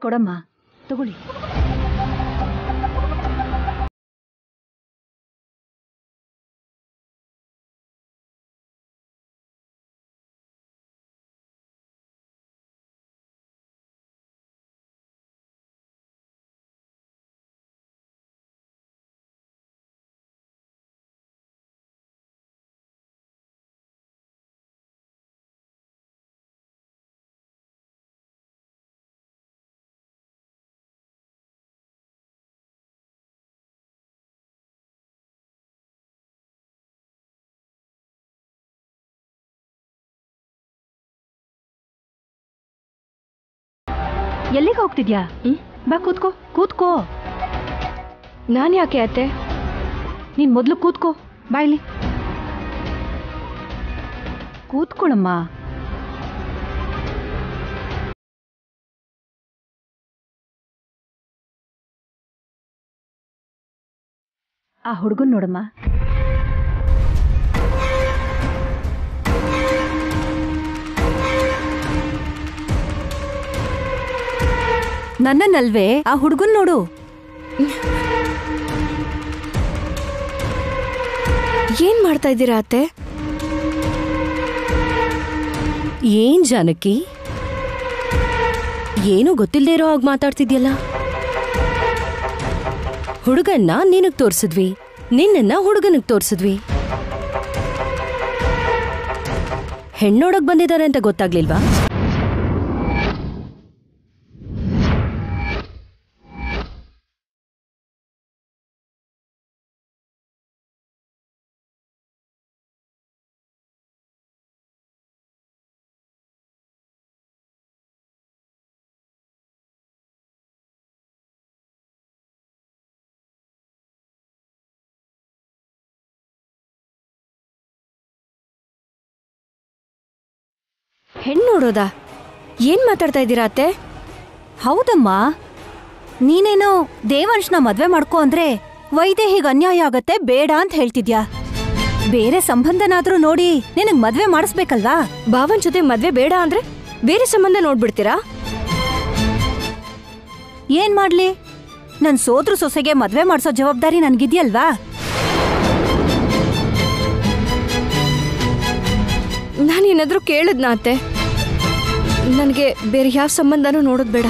ಕೊಡಮ್ಮ ತಗೊಳ್ಳಿ ಎಲ್ಲಿಗೆ ಹೋಗ್ತಿದ್ಯಾ ಹ್ಮ್? ಬಾ ಕೂತ್ಕೋ ಕೂತ್ಕೋ ನಾನು ಯಾಕೆ ಅತ್ತೆ ನೀನ್ ಮೊದ್ಲು ಕೂತ್ಕೋ ಬಾ ಇಲ್ಲಿ ಕೂತ್ಕೊಳ್ಳಮ್ಮ ಆ ಹುಡುಗನ್ ನೋಡಮ್ಮ ನನ್ನನ್ನಲ್ವೇ ಆ ಹುಡುಗನ್ ನೋಡು ಏನ್ ಮಾಡ್ತಾ ಇದ್ದೀರಾ ಅತ್ತೆ ಏನ್ ಜಾನಕಿ ಏನು ಗೊತ್ತಿಲ್ಲದೆ ಇರೋ ಹಾಗೆ ಮಾತಾಡ್ತಿದ್ಯಲ್ಲ ಹುಡುಗನ್ನ ನಿನಗ್ ತೋರ್ಸಿದ್ವಿ ನಿನ್ನನ್ನ ಹುಡುಗನಿಗ್ ತೋರ್ಸಿದ್ವಿ ಹೆಣ್ಣೋಡಕ್ ಬಂದಿದ್ದಾರೆ ಅಂತ ಗೊತ್ತಾಗ್ಲಿಲ್ವಾ ಹೆಣ್ಣು ನೋಡೋದಾ ಏನ್ ಮಾತಾಡ್ತಾ ಇದ್ದೀರಾ ಅತ್ತೆ ಹೌದಮ್ಮ ನೀನೇನೋ ದೇವಂಶ್ನ ಮದ್ವೆ ಮಾಡ್ಕೋ ಅಂದ್ರೆ ವೈದೇಹಿಗ್ ಅನ್ಯಾಯ ಆಗತ್ತೆ ಬೇಡ ಅಂತ ಹೇಳ್ತಿದ್ಯಾ ಬೇರೆ ಸಂಬಂಧನಾದ್ರೂ ನೋಡಿ ನಿನಗ್ ಮದ್ವೆ ಮಾಡಿಸ್ಬೇಕಲ್ವಾ ಭಾವನ್ ಜೊತೆ ಮದ್ವೆ ಬೇಡ ಅಂದ್ರೆ ಬೇರೆ ಸಂಬಂಧ ನೋಡ್ಬಿಡ್ತೀರಾ ಏನ್ ಮಾಡ್ಲಿ ನನ್ ಸೋದ್ರು ಸೊಸೆಗೆ ಮದ್ವೆ ಮಾಡ್ಸೋ ಜವಾಬ್ದಾರಿ ನನ್ಗಿದ್ಯಲ್ವಾ ನಾನೇನಾದ್ರೂ ಕೇಳಿದ್ನಾ ಅತ್ತೆ ನನಗೆ ಬೇರೆ ಯಾವ ಸಂಬಂಧನೂ ನೋಡೋದು ಬೇಡ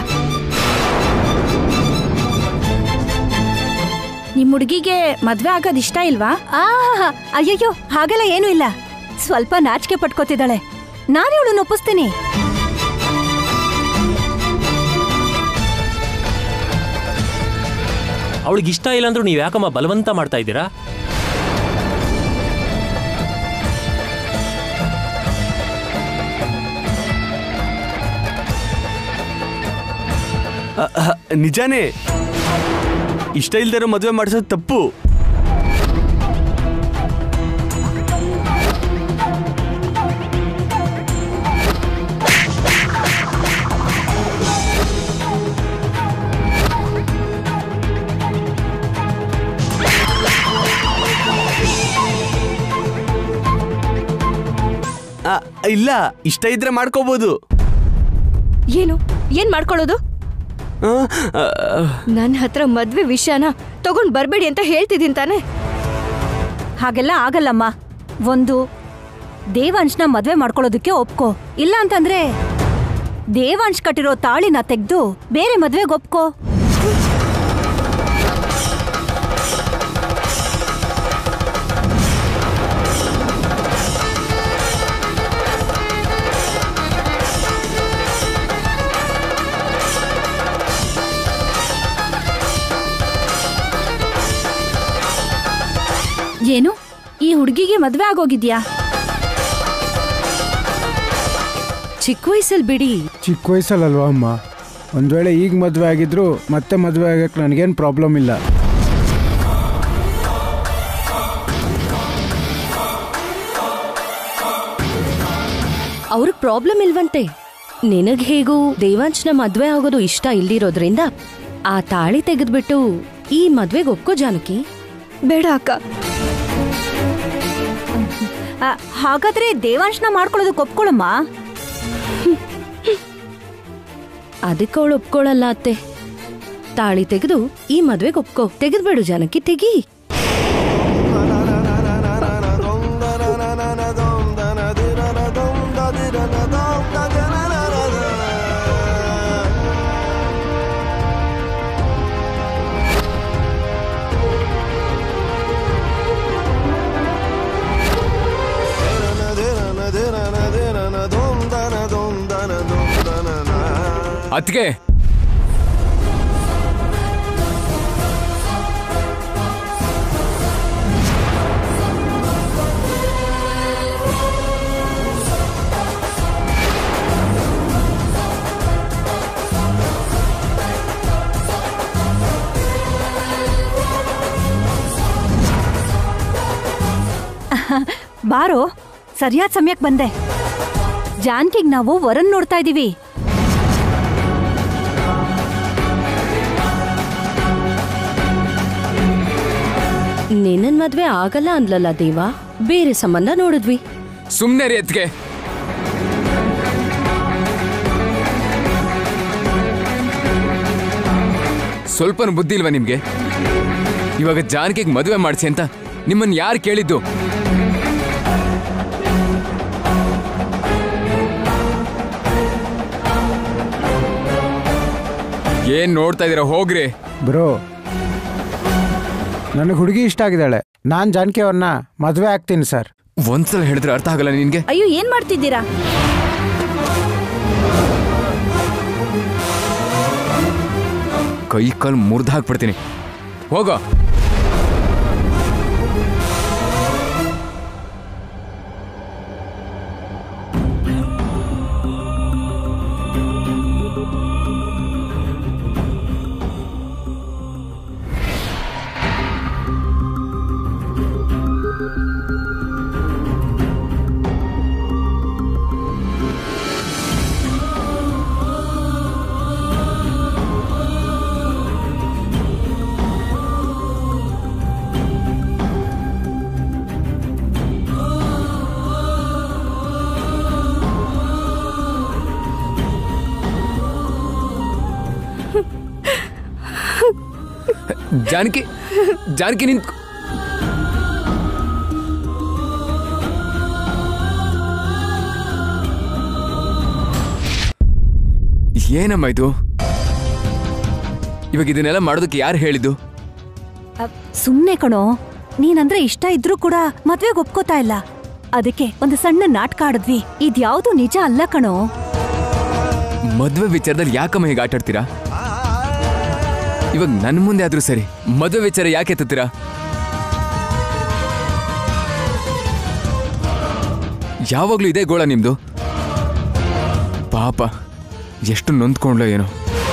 ನಿಮ್ ಹುಡುಗಿಗೆ ಮದ್ವೆ ಆಗೋದ್ ಇಷ್ಟ ಇಲ್ವಾ ಆ ಅಯ್ಯಯ್ಯೋ ಹಾಗೆಲ್ಲ ಏನೂ ಇಲ್ಲ ಸ್ವಲ್ಪ ನಾಚಿಕೆ ಪಟ್ಕೋತಿದ್ದಾಳೆ ನಾನು ಇವಳು ಒಪ್ಪಿಸ್ತೀನಿ ಅವಳಿಗೆ ಇಷ್ಟ ಇಲ್ಲ ಅಂದ್ರೂ ನೀವು ಯಾಕಮ್ಮ ಬಲವಂತ ಮಾಡ್ತಾ ಇದ್ದೀರಾ ಅ, ಅ, ನಿಜಾನೇ ಇಷ್ಟ ಇಲ್ದಿರೋ ಮದುವೆ ಮಾಡಿಸೋದು ತಪ್ಪು ಅ, ಇಲ್ಲ ಇಷ್ಟ ಇದ್ರೆ ಮಾಡ್ಕೋಬಹುದು ಏನು ಏನ್ ಮಾಡ್ಕೊಳ್ಳೋದು ಆ, ಆ, ನನ್ನ ಹತ್ರ ಮದ್ವೆ ವಿಷಯನ ತಗೊಂಡ್ ಬರ್ಬೇಡಿ ಅಂತ ಹೇಳ್ತಿದ್ದೀನಿ ತಾನೆ ಹಾಗೆಲ್ಲ ಆಗಲ್ಲಮ್ಮ ಒಂದು ದೇವಾಂಶ್ನ ಮದ್ವೆ ಮಾಡ್ಕೊಳ್ಳೋದಕ್ಕೆ ಒಪ್ಕೋ ಇಲ್ಲ ಅಂತಂದ್ರೆ ದೇವಾಂಶ್ ಕಟ್ಟಿರೋ ತಾಳಿನ ತೆಗ್ದು ಬೇರೆ ಮದ್ವೆಗೆ ಒಪ್ಕೋ ಏನು ಈ ಹುಡುಗಿಗೆ ಮದ್ವೆ ಆಗೋಗಿದ್ಯಾ ಚಿಕ್ಕ ವಯಸ್ಸಲ್ಲಿ ಬಿಡಿ ಚಿಕ್ಕ ವಯಸ್ಸಲ್ಲಲ್ವಾ ಅಮ್ಮ ಒಂದು ವೇಳೆ ಈಗ ಮದುವೆ ಆಗಿದ್ರು ಮತ್ತೆ ಮದುವೆ ಆಗಕ್ಕೆ ನನಗೇನು ಪ್ರಾಬ್ಲಮ್ ಇಲ್ಲ ಅವ್ರಿಗೆ ಪ್ರಾಬ್ಲಮ್ ಇಲ್ವಂತೆ ನಿನಗ್ ಹೇಗೂ ದೇವಾಂಶನ ಮದ್ವೆ ಆಗೋದು ಇಷ್ಟ ಇಲ್ದಿರೋದ್ರಿಂದ ಆ ತಾಳಿ ತೆಗೆದ್ಬಿಟ್ಟು ಈ ಮದ್ವೆಗೆ ಒಪ್ಕೋ ಜಾನಕಿ ಬೇಡ ಅಕ್ಕ ಆ, ಹಾಗಾದ್ರೆ ದೇವಾಂಶನ ಮಾಡ್ಕೊಳ್ಳೋದಕ್ಕೆ ಒಪ್ಕೊಳಮ್ಮ ಅದಕ್ಕೆ ಅವಳು ಒಪ್ಕೊಳ್ಳಲ್ಲ ಅತ್ತೆ ತಾಳಿ ತೆಗೆದು ಈ ಮದ್ವೆಗೆ ಒಪ್ಕೋ ತೆಗೆದ್ಬೇಡು ಜಾನಕಿ ತೆಗಿ ಅತ್ಗೆ ಬಾರೋ ಸರಿಯಾದ ಸಮಯಕ್ಕೆ ಬಂದೆ ಜಾನ್ಕಿಗ್ ನಾವು ವರನ್ ನೋಡ್ತಾ ಇದೀವಿ ನಿನ್ನನ್ ಮದ್ವೆ ಆಗಲ್ಲ ಅಂದ್ಲಲ್ಲ ದೇವ ಬೇರೆ ಸಂಬಂಧ ನೋಡಿದ್ವಿ ಸುಮ್ನೆ ರೀ ಅತ್ಗೆ ಸ್ವಲ್ಪನೂ ಬುದ್ಧಿ ಇಲ್ವಾ ನಿಮ್ಗೆ ಇವಾಗ ಜಾನಕಿಗೆ ಮದುವೆ ಮಾಡಿಸಿ ಅಂತ ನಿಮ್ಮನ್ನ ಯಾರು ಕೇಳಿದ್ದು ಏನ್ ನೋಡ್ತಾ ಇದೀರ ಹೋಗ್ರಿ ಬ್ರೋ ನನಗೆ ಹುಡುಗಿ ಇಷ್ಟ ಆಗಿದ್ದಾಳೆ ನಾನು ಜಾನಕಿ ಅವ್ರನ್ನ ಮದುವೆ ಆಗ್ತೀನಿ ಸರ್ ಒಂದ್ಸಲ ಹೇಳಿದ್ರೆ ಅರ್ಥ ಆಗಲ್ಲ ನಿನ್ಗೆ ಅಯ್ಯೋ ಏನ್ ಮಾಡ್ತಿದ್ದೀರಾ ಕೈ ಕಾಲು ಮುರಿದು ಹಾಕ್ಬಿಡ್ತೀನಿ ಹೋಗೋ ಜಾನಕಿ ಜಾನಕಿ ನಿಂತ್ ಏನಮ್ಮ ಇದು ಇವಾಗ ಇದನ್ನೆಲ್ಲ ಮಾಡೋದಕ್ಕೆ ಯಾರು ಹೇಳಿದ್ದು ಸುಮ್ನೆ ಕಣೋ ನೀನಂದ್ರೆ ಇಷ್ಟ ಇದ್ರೂ ಕೂಡ ಮದ್ವೆಗ್ ಒಪ್ಕೋತಾ ಇಲ್ಲ ಅದಕ್ಕೆ ಒಂದು ಸಣ್ಣ ನಾಟಕ ಆಡಿದ್ವಿ ಇದ್ಯಾವ್ದು ನಿಜ ಅಲ್ಲ ಕಣೋ ಮದುವೆ ವಿಚಾರದಲ್ಲಿ ಯಾಕಮ್ಮ ಹೀಗೆ ಆಟಾಡ್ತೀರಾ ಇವಾಗ ನನ್ನ ಮುಂದೆ ಆದ್ರೂ ಸರಿ ಮದುವೆ ವಿಚಾರ ಯಾಕೆ ಎತ್ತುತ್ತೀರಾ ಯಾವಾಗ್ಲೂ ಇದೇ ಗೋಳ ನಿಮ್ದು ಪಾಪ ಎಷ್ಟು ನೊಂದ್ಕೊಂಡ್ಲೋ ಏನೋ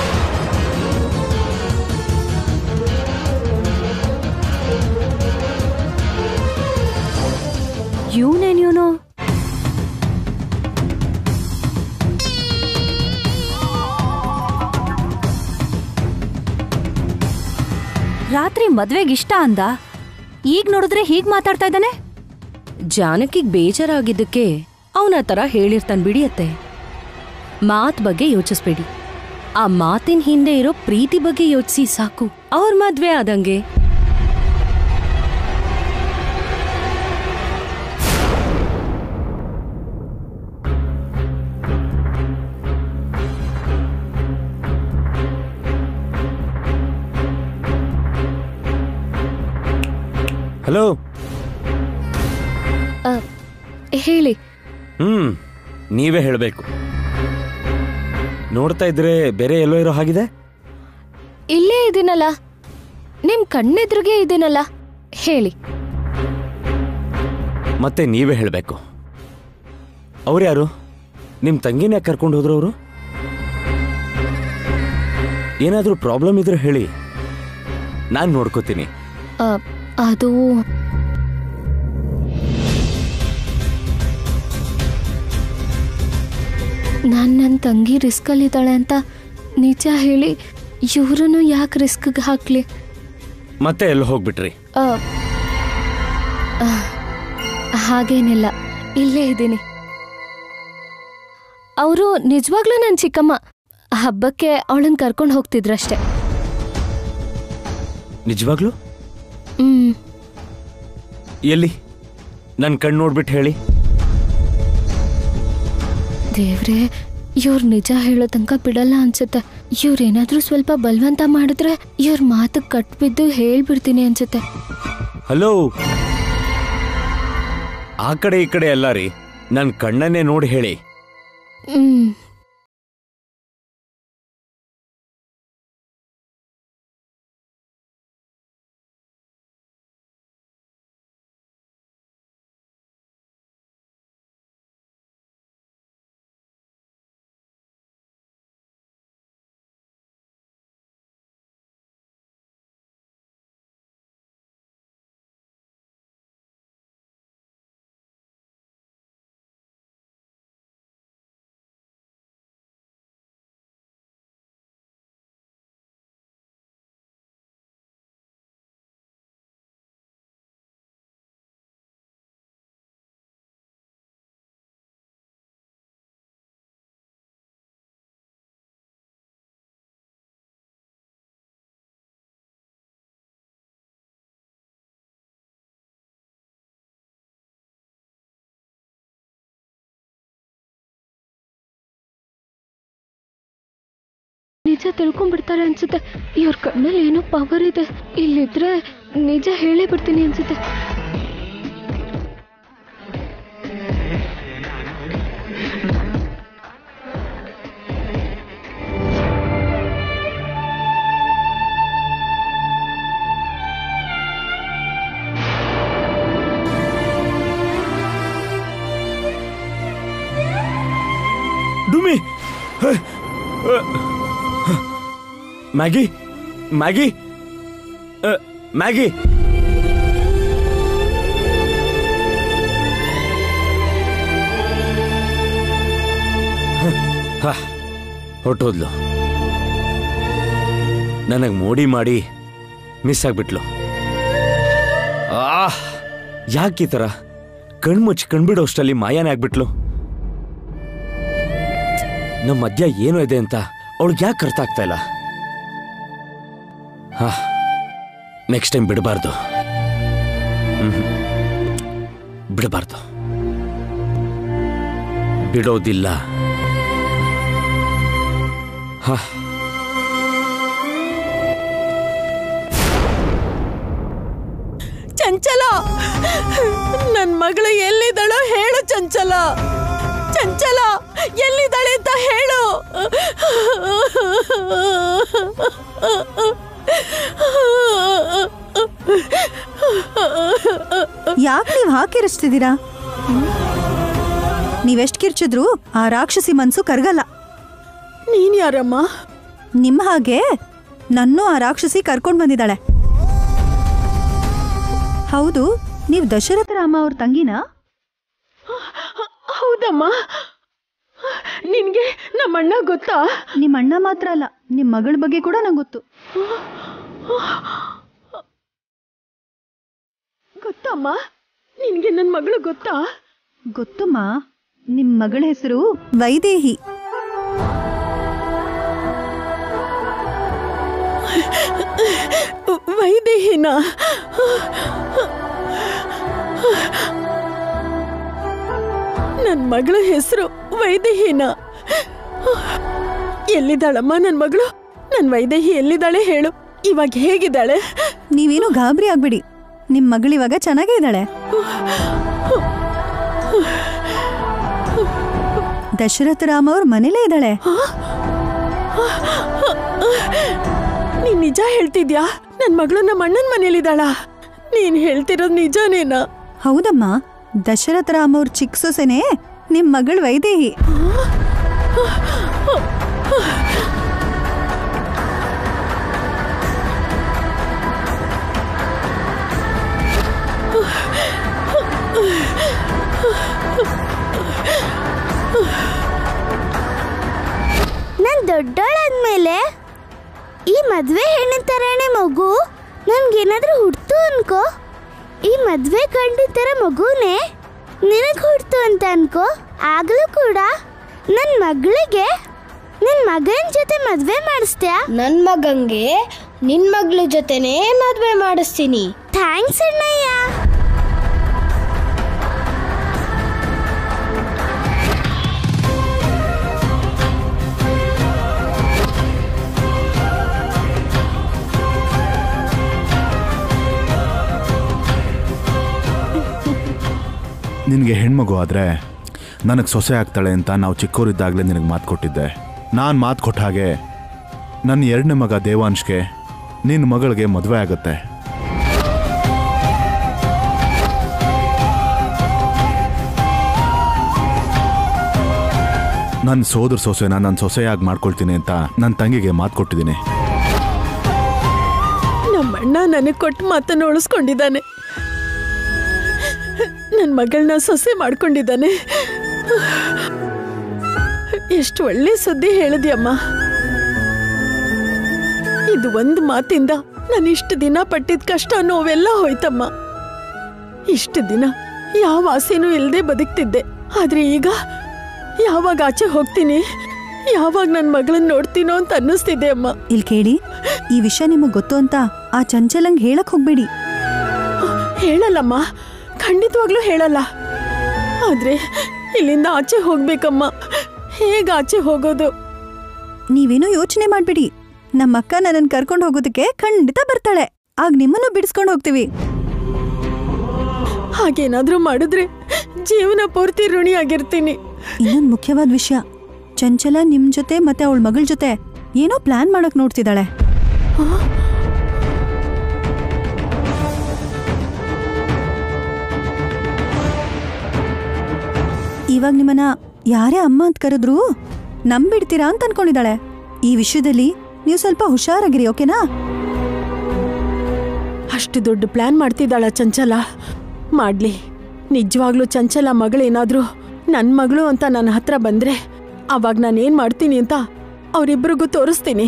ಇವನೇನ್ ಇವನು ರಾತ್ರಿ ಮದ್ವೆಗ್ ಇಷ್ಟ ಅಂದ ಈಗ ನೋಡಿದ್ರೆ ಹೀಗ್ ಮಾತಾಡ್ತಾ ಇದ್ದಾನೆ ಜಾನಕಿಗ್ ಬೇಜಾರಾಗಿದ್ದಕ್ಕೆ ಅವನ ತರ ಹೇಳಿರ್ತಾನ್ ಬಿಡಿಯತ್ತೆ ಮಾತ್ ಬಗ್ಗೆ ಯೋಚಿಸ್ಬೇಡಿ ಆ ಮಾತಿನ ಹಿಂದೆ ಇರೋ ಪ್ರೀತಿ ಬಗ್ಗೆ ಯೋಚಿಸಿ ಸಾಕು ಅವ್ರ ಮದ್ವೆ ಆದಂಗೆ ಹಲೋ ಆ, ಹೇಳಿ ಹ್ಮ್ ನೀವೇ ಹೇಳಬೇಕು ನೋಡ್ತಾ ಇದ್ರೆ ಬೇರೆ ಎಲ್ಲೋ ಇರೋ ಹಾಗಿದೆ ಇಲ್ಲೇ ಇದೀನಲ್ಲ ನಿಮ್ ಕಣ್ಣೆದ್ರಿಗೆ ಇದೀನಲ್ಲ ಹೇಳಿ ಮತ್ತೆ ನೀವೇ ಹೇಳಬೇಕು ಅವ್ರು ಯಾರು ನಿಮ್ಮ ತಂಗಿನ ಯಾಕೆ ಕರ್ಕೊಂಡು ಹೋದ್ರು ಅವರು ಏನಾದರೂ ಪ್ರಾಬ್ಲಮ್ ಇದ್ರೆ ಹೇಳಿ ನಾನು ನೋಡ್ಕೋತೀನಿ ಆ, ಅದು ನಾನು ನನ್ನ ತಂಗಿ ರಿಸ್ಕಲ್ಲಿದ್ದಾಳೆ ಅಂತ ನಿಜ ಹೇಳಿ ಇವ್ರನ್ನು ಯಾಕೆ ರಿಸ್ಕ್ಗೆ ಹಾಕ್ಲಿ ಮತ್ತೆ ಎಲ್ಲಿ ಹೋಗ್ಬಿಟ್ರಿ ಆ, ಆ, ಹಾಗೇನಿಲ್ಲ ಇಲ್ಲೇ ಇದ್ದೀನಿ ಅವರು ನಿಜವಾಗ್ಲೂ ನನ್ನ ಚಿಕ್ಕಮ್ಮ ಹಬ್ಬಕ್ಕೆ ಅವಳನ್ನ ಕರ್ಕೊಂಡು ಹೋಗ್ತಿದ್ರಷ್ಟೆ ನಿಜವಾಗ್ಲು ಹ್ಮ್ ಎಲ್ಲಿ ನನ್ನ ಕಣ್ಣು ನೋಡ್ಬಿಟ್ಟು ಹೇಳಿ ದೇವ್ರೆ ಇವ್ರು ನಿಜ ಹೇಳೋ ತನಕ ಬಿಡಲ್ಲ ಅನ್ಸುತ್ತೆ ಇವ್ರೇನಾದ್ರೂ ಸ್ವಲ್ಪ ಬಲವಂತ ಮಾಡಿದ್ರೆ ಇವ್ರ ಮಾತು ಕಟ್ಬಿದ್ದು ಹೇಳ್ಬಿಡ್ತೀನಿ ಅನ್ಸುತ್ತೆ ಹಲೋ ಆ ಕಡೆ ಈ ಕಡೆ ಅಲ್ಲ ರೀ ನನ್ನ ಕಣ್ಣನ್ನೇ ನೋಡಿ ಹೇಳಿ ಹ್ಮ್ ನಿಜ ತಿಳ್ಕೊಂಡ್ಬಿಡ್ತಾರೆ ಅನ್ಸುತ್ತೆ ಇವ್ರ ಕಣ್ಣಲ್ಲಿ ಏನೋ ಪವರ್ ಇದೆ ಇಲ್ಲಿದ್ರೆ ನಿಜ ಹೇಳೇ ಬಿಡ್ತೀನಿ ಅನ್ಸುತ್ತೆ ಡುಮಿ ಹ, ಹ, ಹ. ಮ್ಯಾಗಿ ಮ್ಯಾಗಿ ಅ, ಮ್ಯಾಗಿ ಹ, ಹೊರ್ಟೋದ್ಲು ನನಗೆ ಮೋಡಿ ಮಾಡಿ ಮಿಸ್ ಆಗ್ಬಿಟ್ಲು ಆಹ್ ಯಾಕೆ ಈ ಥರ ಕಣ್ಮುಚ್ಚಿ ಕಣ್ಬಿಡೋ ಅಷ್ಟರಲ್ಲಿ ಮಾಯಾನೇ ಆಗ್ಬಿಟ್ಲು ನಮ್ಮ ಮಧ್ಯ ಏನೋ ಇದೆ ಅಂತ ಅವಳಿಗೆ ಯಾಕೆ ಅರ್ಥ ಆಗ್ತಾ ಇಲ್ಲ ಹಾ ನೆಕ್ಸ್ಟ್ ಟೈಮ್ ಬಿಡಬಾರ್ದು ಬಿಡಬಾರ್ದು ಬಿಡೋದಿಲ್ಲ ಹಾ ಚಂಚಲ ನನ್ ಮಗಳು ಎಲ್ಲಿದ್ದಾಳೋ ಹೇಳು ಚಂಚಲ ಚಂಚಲ ಎಲ್ಲಿದ್ದಾಳೆ ಅಂತ ಹೇಳು ಯಾಕೆ ನೀವು ಹಾಕಿರಿಸ್ತಿದ್ದೀರಾ ನೀವೆಷ್ಟು ಕಿರ್ಚಿದ್ರು ಆ ರಾಕ್ಷಸಿ ಮನ್ಸು ಕರ್ಗಲ್ಲ ನೀನ್ ಯಾರಮ್ಮ ನಿಮ್ಮ ಹಾಗೆ ನನ್ನೂ ಆ ರಾಕ್ಷಸಿ ಕರ್ಕೊಂಡ್ ಬಂದಿದ್ದಾಳೆ ಹೌದು ನೀವು ದಶರಥ ರಾಮ ಅವ್ರ ತಂಗಿನಾ ಹೌದಮ್ಮ ನಿನ್ಗೆ ನಮ್ಮಣ್ಣ ಗೊತ್ತಾ ನಿಮ್ಮ ಅಣ್ಣ ಮಾತ್ರ ಅಲ್ಲ ನಿಮ್ಮ ಮಗಳ ಬಗ್ಗೆ ಕೂಡ ನಂಗೆ ಗೊತ್ತು ಗೊತ್ತಮ್ಮ ನಿನ್ಗೆ ನನ್ ಮಗಳು ಗೊತ್ತಾ ಗೊತ್ತುಮ್ಮ ನಿಮ್ಮ ಮಗಳ ಹೆಸರು ವೈದೇಹಿ ವೈದೇಹಿನ ನನ್ ಮಗಳ ಹೆಸರು ವೈದೇಹಿನ ಎಲ್ಲಿದ್ದಾಳಮ್ಮ ನನ್ ಮಗಳು ನನ್ ವೈದೇಹಿ ಎಲ್ಲಿದ್ದಾಳೆ ಹೇಳು ಇವಾಗ ಹೇಗಿದ್ದಾಳೆ ನೀವೇನು ಗಾಬರಿ ಆಗ್ಬಿಡಿ ನಿಮ್ಮ ಮಗಳಿವಾಗ ಚೆನ್ನಾಗೇ ಇದ್ದಾಳೆ ದಶರಥ ರಾಮ ಅವ್ರ ಮನೇಲೇ ಇದ್ದಾಳೆ ನೀನ್ ನಿಜ ಹೇಳ್ತಿದ್ಯಾ ನನ್ ಮಗಳು ನಮ್ಮ ಅಣ್ಣನ ಮನೇಲಿದ್ದಾಳ ನೀನ್ ಹೇಳ್ತಿರೋದ್ ನಿಜನೇನಾ ಹೌದಮ್ಮ ದಶರಥ ರಾಮ ಅವ್ರ ಚಿಕ್ಕ ಸೊಸೆನೇ ನಿಮ್ ಮಗಳು ವೈದೇಹಿ ನಾನು ದೊಡ್ಡೋಳಾದ್ಮೇಲೆ ಈ ಮದ್ವೆ ಹೆಣ್ಣಿನ ಥರನೇ ಮಗು ನನ್ಗೇನಾದ್ರೂ ಹುಡ್ತು ಅನ್ಕೋ ಈ ಮದ್ವೆ ಗಂಡಿನ ಥರ ಮಗುನೇ ನಿನಗೆ ಹುಡ್ತು ಅಂತ ಅನ್ಕೋ ಆಗ್ಲೂ ಕೂಡ ನನ್ನ ಮಗಳಿಗೆ ನಿನ್ ಮಗನ ಜೊತೆ ಮದ್ವೆ ಮಾಡಿಸ್ತ್ಯಾ ನನ್ ಮಗಂಗೆ ನಿನ್ ಮಗ್ಳ ಜೊತೆನೇ ಮದ್ವೆ ಮಾಡಿಸ್ತೀನಿ ಥ್ಯಾಂಕ್ಸ್ ಅಣ್ಣಯ್ಯ ನಿನಗೆ ಹೆಣ್ಮಗು ಆದರೆ ನನಗೆ ಸೊಸೆ ಆಗ್ತಾಳೆ ಅಂತ ನಾವು ಚಿಕ್ಕವರಿದ್ದಾಗಲೇ ನಿನಗೆ ಮಾತು ಕೊಟ್ಟಿದ್ದೆ ನಾನು ಮಾತು ಕೊಟ್ಟ ಹಾಗೆ ನನ್ನ ಎರಡನೇ ಮಗ ದೇವಾಂಶ್ಗೆ ನಿನ್ನ ಮಗಳಿಗೆ ಮದುವೆ ಆಗುತ್ತೆ ನನ್ನ ಸೋದರ ಸೊಸೆನ ನನ್ನ ಸೊಸೆಯಾಗಿ ಮಾಡ್ಕೊಳ್ತೀನಿ ಅಂತ ನನ್ನ ತಂಗಿಗೆ ಮಾತು ಕೊಟ್ಟಿದ್ದೀನಿ ನಮ್ಮಣ್ಣ ನನಗೆ ಕೊಟ್ಟು ಮಾತನ್ನು ಉಳಿಸ್ಕೊಂಡಿದ್ದಾನೆ ನನ್ನ ಮಗಳನ್ನ ಸೊಸೆ ಮಾಡ್ಕೊಂಡಿದ್ದಾನೆ ಎಷ್ಟು ಒಳ್ಳೆ ಸುದ್ದಿ ಹೇಳಿದ್ಯಮ್ಮ ಇದು ಒಂದು ಮಾತಿಂದ ನಾನು ಇಷ್ಟು ದಿನ ಪಟ್ಟಿದ ಕಷ್ಟ ನೋವೆಲ್ಲ ಹೋಯ್ತಮ್ಮ ಇಷ್ಟು ದಿನ ಯಾವ ಆಸೆನೂ ಇಲ್ಲದೆ ಬದುಕ್ತಿದ್ದೆ ಆದ್ರೆ ಈಗ ಯಾವಾಗ ಆಚೆ ಹೋಗ್ತೀನಿ ಯಾವಾಗ ನನ್ನ ಮಗಳನ್ನ ನೋಡ್ತೀನೋ ಅಂತ ಅನ್ನಿಸ್ತಿದೆ ಅಮ್ಮ ಇಲ್ಲಿ ಕೇಳಿ ಈ ವಿಷಯ ನಿಮಗ್ ಗೊತ್ತು ಅಂತ ಆ ಚಂಚಲಂಗ್ ಹೇಳಕ್ ಹೋಗ್ಬೇಡಿ ಹೇಳಲ್ಲಮ್ಮ ಖಂಡಿತವಾಗ್ಲೂ ಹೇಳಲ್ಲ ಆದ್ರೆ ಇಲ್ಲಿಂದ ಆಚೆ ಹೋಗ್ಬೇಕಮ್ಮ ಹೇಗ ಆಚೆ ಹೋಗೋದು ನೀವೇನೋ ಯೋಚನೆ ಮಾಡ್ಬೇಡಿ ನಮ್ಮ ಅಕ್ಕ ನನ್ನನ್ ಕರ್ಕೊಂಡು ಹೋಗೋದಕ್ಕೆ ಖಂಡಿತ ಬರ್ತಾಳೆ ಆಗ ನಿಮ್ಮನ್ನು ಬಿಡಿಸ್ಕೊಂಡು ಹೋಗ್ತೀವಿ ಹಾಗೇನಾದ್ರೂ ಮಾಡಿದ್ರೆ ಜೀವನ ಪೂರ್ತಿ ಋಣಿಯಾಗಿರ್ತೀನಿ ಇನ್ನೊಂದು ಮುಖ್ಯವಾದ ವಿಷಯ ಚಂಚಲ ನಿಮ್ ಜೊತೆ ಮತ್ತೆ ಅವಳ ಮಗಳ ಜೊತೆ ಏನೋ ಪ್ಲಾನ್ ಮಾಡಕ್ ನೋಡ್ತಿದ್ದಾಳೆ ಇವಾಗ ನಿಮ್ಮನ್ನ ಯಾರೇ ಅಮ್ಮ ಅಂತ ಕರೆದ್ರು ನಂಬಿಡ್ತೀರಾ ಅಂತ ಅನ್ಕೊಂಡಿದ್ದಾಳೆ ಈ ವಿಷಯದಲ್ಲಿ ನೀವು ಸ್ವಲ್ಪ ಹುಷಾರಾಗಿರಿ ಓಕೆನಾ ಅಷ್ಟು ದೊಡ್ಡ ಪ್ಲಾನ್ ಮಾಡ್ತಿದ್ದಾಳ ಚಂಚಲ ಮಾಡ್ಲಿ ನಿಜವಾಗ್ಲೂ ಚಂಚಲ ಮಗಳೇನಾದ್ರೂ ನನ್ನ ಮಗಳು ಅಂತ ನನ್ನ ಹತ್ರ ಬಂದ್ರೆ ಅವಾಗ ನಾನು ಏನ್ ಮಾಡ್ತೀನಿ ಅಂತ ಅವರಿಬ್ಬರಿಗೂ ತೋರಿಸ್ತೀನಿ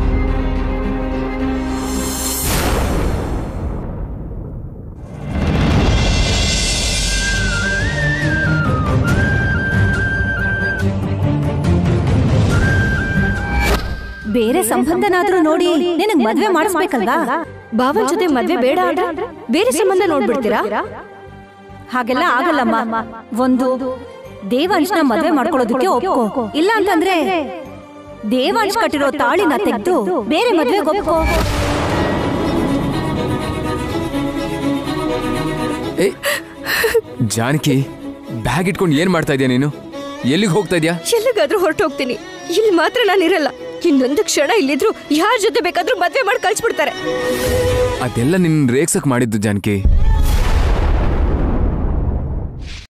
ಬೇರೆ ಸಂಬಂಧನಾದ್ರೂ ನೋಡಿ ನಿನಗ್ ಮದ್ವೆ ಮಾಡಿಸ್ಬೇಕಲ್ವಾ ಭಾವನ್ ಜೊತೆ ಮದ್ವೆ ಬೇಡ ಅಂದ್ರೆ ಬೇರೆ ಸಂಬಂಧ ನೋಡ್ಬಿಡ್ತೀರಾ ಹಾಗೆಲ್ಲ ಆಗಲ್ಲಮ್ಮ ಒಂದು ದೇವಾಂಶ್ನ ಮದ್ವೆ ಮಾಡ್ಕೊಳ್ಳೋದಕ್ಕೆ ಒಪ್ಕೋ ಇಲ್ಲ ಅಂತಂದ್ರೆ ದೇವಾಂಶ್ ಕಟ್ಟಿರೋ ತಾಳಿನ ತೆಗೆದು ಬೇರೆ ಮದ್ವೆಗೆ ಒಪ್ಕೋ ಏಯ್ ಜಾನಕಿ ಬ್ಯಾಗ್ ಇಟ್ಕೊಂಡು ಏನ್ ಮಾಡ್ತಾ ಇದೀಯ ನೀನು ಎಲ್ಲಿಗೆ ಹೋಗ್ತಾ ಇದೀಯಾ ಎಲ್ಲಿಗಾದ್ರೂ ಹೊರಟೋಗ್ತೀನಿ ಇಲ್ಲಿ ಮಾತ್ರ ನಾನು ಇರಲ್ಲ ಇನ್ನೊಂದು ಕ್ಷಣ ಇಲ್ಲಿದ್ರು ಯಾರ ಜೊತೆ ಬೇಕಾದ್ರೂ ಮದ್ವೆ ಮಾಡಿ ಕಳ್ಸ್ಬಿಡ್ತಾರೆ ಅದೆಲ್ಲ ನಿನ್ನ ರೇಗ್ಸಕ್ ಮಾಡಿದ್ದು ಜಾನಕಿ